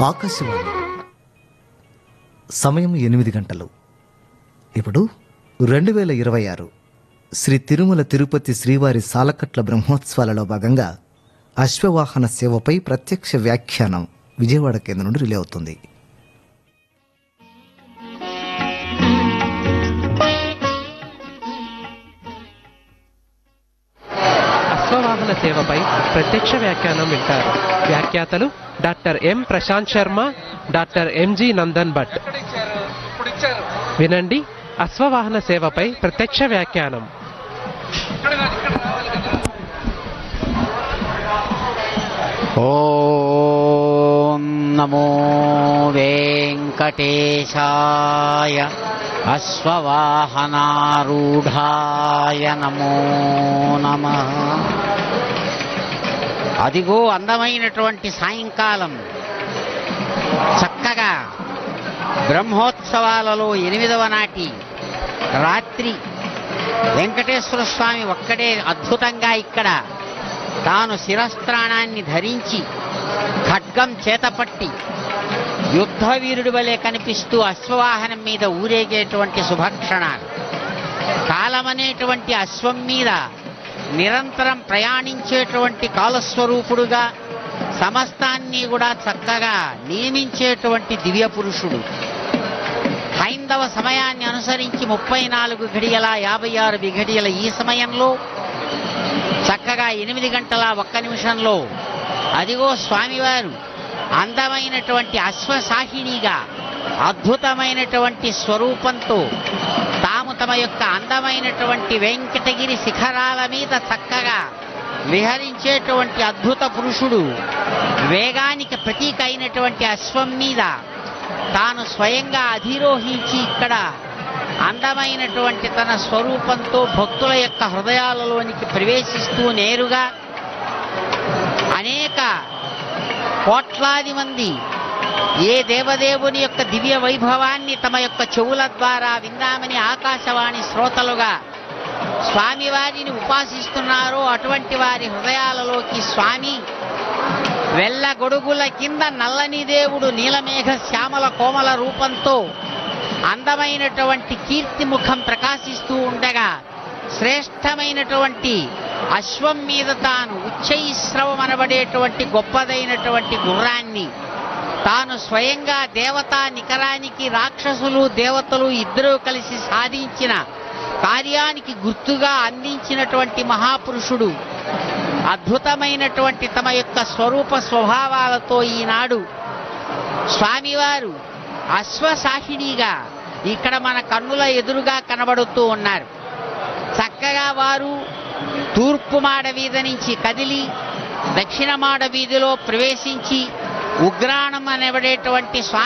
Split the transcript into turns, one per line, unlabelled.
ఆకాశవాణి సమయం ఎనిమిది గంటలు ఇప్పుడు రెండు వేల ఇరవై ఆరు శ్రీ తిరుమల తిరుపతి శ్రీవారి సాలకట్ల బ్రహ్మోత్సవాలలో భాగంగా అశ్వవాహన సేవపై ప్రత్యక్ష వ్యాఖ్యానం విజయవాడ కేంద్రం నుండి రిలే అవుతుంది
అశ్వవాహన సేవపై ప్రత్యక్ష వ్యాఖ్యానం వింటారు వ్యాఖ్యాతలు doctor M Prashant Sharma doctor M G Nandan Bhatt వినండి అశ్వవాహన సేవపై ప్రత్యక్ష వ్యాఖ్యానం
ॐ नमो वेङ्कटेशाय అశ్వవాహనారూఢాయ నమో నమ అదిగో అందమైనటువంటి సాయంకాలం చక్కగా బ్రహ్మోత్సవాలలో ఎనిమిదవ నాటి రాత్రి వెంకటేశ్వర స్వామి ఒక్కడే అద్భుతంగా ఇక్కడ తాను శిరస్త్రాణాన్ని ధరించి ఖడ్గం చేతపట్టి యుద్ధ వీరుడి వలె కనిపిస్తూ అశ్వవాహనం మీద ఊరేగేటువంటి శుభక్షణాలు కాలమనేటువంటి అశ్వం మీద నిరంతరం ప్రయాణించేటువంటి కాలస్వరూపుడుగా సమస్తాన్ని కూడా చక్కగా నియమించేటువంటి దివ్య పురుషుడు హైందవ సమయాన్ని అనుసరించి ముప్పై నాలుగు గడియల యాభై ఆరు విఘడియల ఈ సమయంలో చక్కగా ఎనిమిది గంటల ఒక్క నిమిషంలో అదిగో స్వామివారు అందమైనటువంటి అశ్వసాహిణిగా అద్భుతమైనటువంటి స్వరూపంతో తాము తమ యొక్క అందమైనటువంటి వెంకటగిరి శిఖరాల మీద చక్కగా విహరించేటువంటి అద్భుత పురుషుడు వేగానికి ప్రతీక అయినటువంటి అశ్వం మీద తాను స్వయంగా అధిరోహించి ఇక్కడ అందమైనటువంటి తన స్వరూపంతో భక్తుల యొక్క హృదయాలలోనికి ప్రవేశిస్తూ నేరుగా అనేక కోట్లాది మంది ఏ దేవదేవుని యొక్క దివ్య వైభవాన్ని తమ యొక్క చెవుల ద్వారా విందామని ఆకాశవాణి శ్రోతలుగా స్వామివారిని ఉపాసిస్తున్నారో అటువంటి వారి హృదయాలలోకి స్వామి వెల్ల గొడుగుల కింద నల్లని దేవుడు నీలమేఘ శ్యామల కోమల రూపంతో అందమైనటువంటి కీర్తి ముఖం ప్రకాశిస్తూ ఉండగా శ్రేష్టమైనటువంటి అశ్వం మీద తాను ఉచ్చైశ్రవం అనబడేటువంటి గొప్పదైనటువంటి గుర్రాన్ని తాను స్వయంగా దేవతా నికరానికి రాక్షసులు దేవతలు ఇద్దరూ కలిసి సాధించిన కార్యానికి గుర్తుగా అందించినటువంటి మహాపురుషుడు అద్భుతమైనటువంటి తమ యొక్క స్వరూప స్వభావాలతో ఈనాడు స్వామివారు అశ్వసాహినిగా ఇక్కడ మన కన్నుల ఎదురుగా కనబడుతూ ఉన్నారు చక్కగా వారు తూర్పు మాడ వీధి నుంచి కదిలి దక్షిణ మాడ వీధిలో ప్రవేశించి ఉగ్రాణం అనబడేటువంటి స్వామి